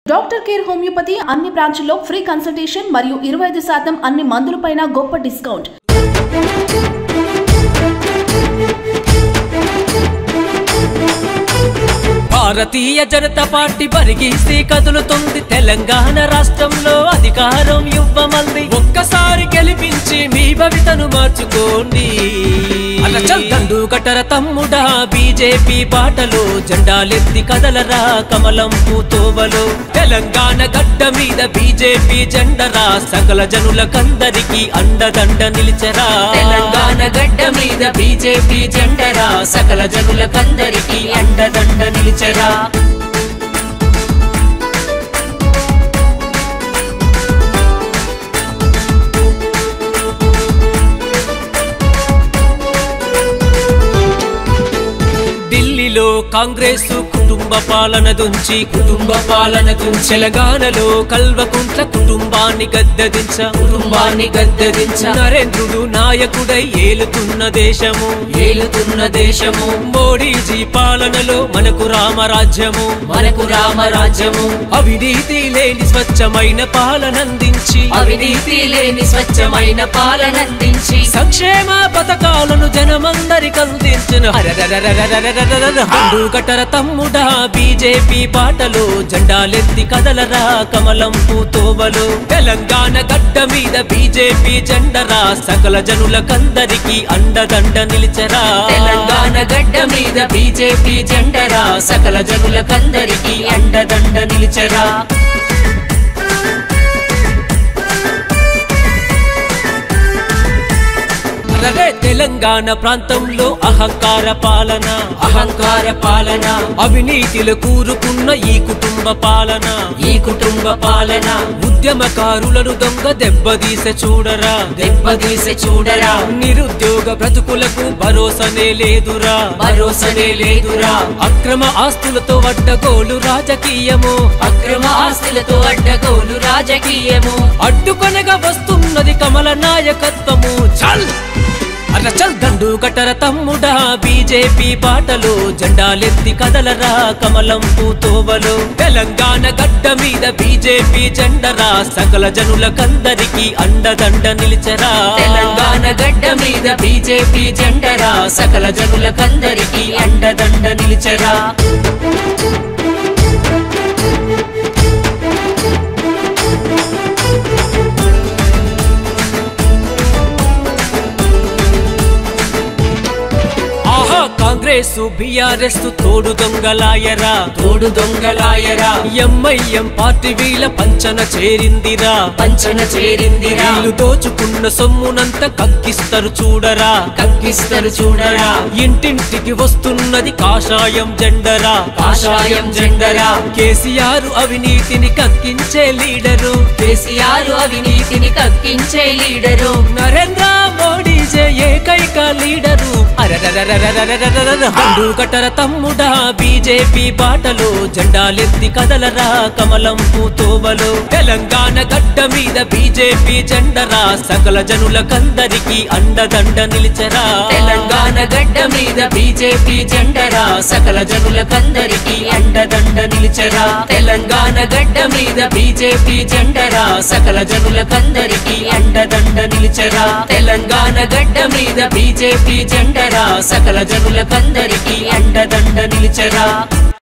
Doctor care homeopathy అన్ని బ్రాంచ్ల్లో free consultation మరియు ఇరవై ఐదు శాతం అన్ని మందులపైన గొప్ప డిస్కౌంట్ భారతీయ జనతా పార్టీ బరిగీసి కదులుతుంది తెలంగాణ రాష్ట్రంలో అధికారం ఇవ్వమంది ఒక్కసారి గెలిపించి మీ భవితను మార్చుకోండి అలచల్ దండు కట్టర తమ్ముడా బీజేపీ బాటలో జెండాలెత్తి కదలరా కమలం పూతోవలో తెలంగాణ గడ్డ మీద బీజేపీ జెండరా సకల జనులకందరికీ అండదండ నిలిచరా తెలంగాణ గడ్డ మీద బీజేపీ జెండరా సకల జనులకందరికీ అండదండ నిలిచరా ఢిల్లీలో కాంగ్రెస్ కుటుంబ పాలన దుంచి కుటుంబ పాలన దుంచి తెలంగాణలో కల్వకుంట్ల కుటుంబాన్ని గద్దెదించ కుటుంబాన్ని గద్దెదించ నరేంద్రుడు నాయకుడై ఏలుతున్న దేశము ఏలుతున్న దేశము మోడీజీ పాలనలో మనకు రామరాజ్యము మనకు రామరాజ్యము అవినీతి లేని స్వచ్ఛమైన పాలనందించి అవినీతి లేని స్వచ్ఛమైన పాలనందించి సంక్షేమ పథకాలను జనమందరికి అందించిన కట్టర తమ్ముడా బీజేపీ పాటలో జెండాలెత్తి కదలరా కమలం పూతోవలు తెలంగాణ గడ్డ మీద బీజేపీ జెండరా సకల జనులకందరికీ అండదండ నిలిచరా తెలంగాణ గడ్డ మీద బీజేపీ జెండరా సకల జనులకందరికీ అండదండ నిలిచరా అరే తెలంగాణ ప్రాంతంలో అహంకార పాలన అహంకార పాలన అవినీతిలో కూరుకున్న ఈ కుటుంబ పాలన ఈ కుటుంబ పాలన ఉద్యమకారులను దొంగ దెబ్బతీసే చూడరా దెబ్బతీసి చూడరా నిరుద్యోగ బ్రతుకులకు భరోసనే లేదురా భరోసనే లేదురా అక్రమ ఆస్తులతో అడ్డగోలు రాజకీయము అక్రమ ఆస్తులతో అడ్డగోలు రాజకీయము అడ్డుకొనగా వస్తున్నది కమల నాయకత్వము చల్ అర చల్ దండు కట్టర తమ్ముడా బీజేపీ పాటలో జెండాలెత్తి కదలరా కమలం పూతోవలో తెలంగాణ గడ్డ మీద బీజేపీ జెండరా సకల జనులకందరికీ అండదండ నిలిచరా తెలంగాణ గడ్డ మీద బీజేపీ జెండరా సకల జనులకందరికీ అండదండ నిలిచరా ఆహా కాంగ్రెస్ బీఆర్ఎస్ తోడు దొంగలాయరా తోడు దొంగలాయరా ఎంఐఎం పార్టీ వీళ్ళ పంచన చేరిందిరా పంచన చేరిందిరా వీళ్ళు దోచుకున్న సొమ్మునంత కక్కిస్తారు చూడరా కక్కిస్తారు చూడరా ఇంటింటికి వస్తున్నది కాషాయం జెండరా కాషాయం జెండరా కేసీఆర్ అవినీతిని కక్కించే లీడరు కేసీఆర్ అవినీతిని కక్కించే లీడరు నరేంద్ర మోడీ జే ఏకైక లీడరు అరరరరరరరరరర. హండు కట్టర తమ్ముడా బీజేపీ బాటలో జెండాలెత్తి కదలరా కమలం పూతోవలో తెలంగాణ గడ్డ మీద బీజేపీ జెండరా సకల జనులకందరికీ అండదండ నిలిచరా తెలంగాణ గడ్డ మీద బీజేపీ జెండరా సకల జనులకందరికీ అండదండ నిలిచరా తెలంగాణ గడ్డ మీద బీజేపీ జెండరా సకల జనులకందరికీ అండదండ నిలిచరా తెలంగాణ గడ్డ మీద బీజేపీ జెండరా సకల జనులకందరికీ అండదండ నిలిచరా